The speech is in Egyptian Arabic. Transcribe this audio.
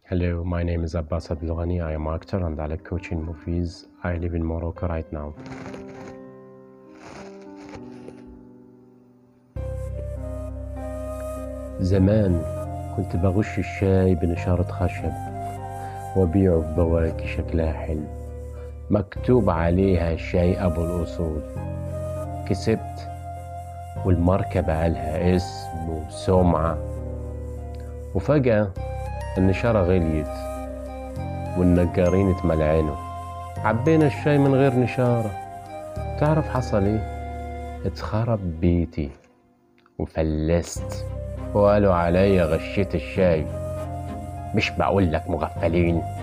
Hello, my name is Abbas Abdulghani. I am actor and I like coaching movies. I live in Morocco right now. زمان كنت بغش الشاي بنشارة خشب وبيعه في بواكي شكلها حلو مكتوب عليها شاي أبو الأصول كسبت والماركة بقالها اسم وسمعة وفجأة النشارة غليت والنجارين اتملعنوا عبينا الشاي من غير نشارة تعرف حصل ايه اتخرب بيتي وفلست وقالوا عليا غشيت الشاي مش بقول لك مغفلين